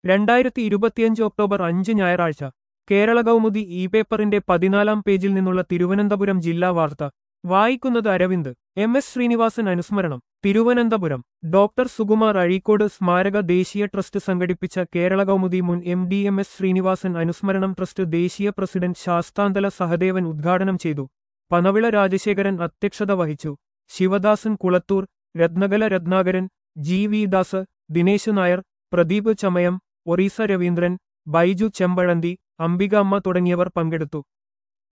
രണ്ടായിരത്തി ഇരുപത്തിയഞ്ച് ഒക്ടോബർ അഞ്ച് ഞായറാഴ്ച കേരള കൗമുദി ഇ പേപ്പറിന്റെ പതിനാലാം പേജിൽ നിന്നുള്ള തിരുവനന്തപുരം ജില്ലാ വാർത്ത വായിക്കുന്നത് അരവിന്ദ് എം എസ് ശ്രീനിവാസൻ അനുസ്മരണം തിരുവനന്തപുരം ഡോക്ടർ സുകുമാർ അഴീക്കോട് സ്മാരക ദേശീയ ട്രസ്റ്റ് സംഘടിപ്പിച്ച കേരള കൗമുദി മുൻ M D M S Sreenivasan അനുസ്മരണം ട്രസ്റ്റ് ദേശീയ പ്രസിഡന്റ് ശാസ്താന്തല സഹദേവൻ ഉദ്ഘാടനം ചെയ്തു പനവിള രാജശേഖരൻ അധ്യക്ഷത വഹിച്ചു ശിവദാസൻ കുളത്തൂർ രത്നകല രത്നാകരൻ ജി വി ദാസ് ദിനേശ് നായർ പ്രദീപ് ചമയം ഒറീസ രവീന്ദ്രൻ ബൈജു ചെമ്പഴന്തി അംബികാമ്മ തുടങ്ങിയവർ പങ്കെടുത്തു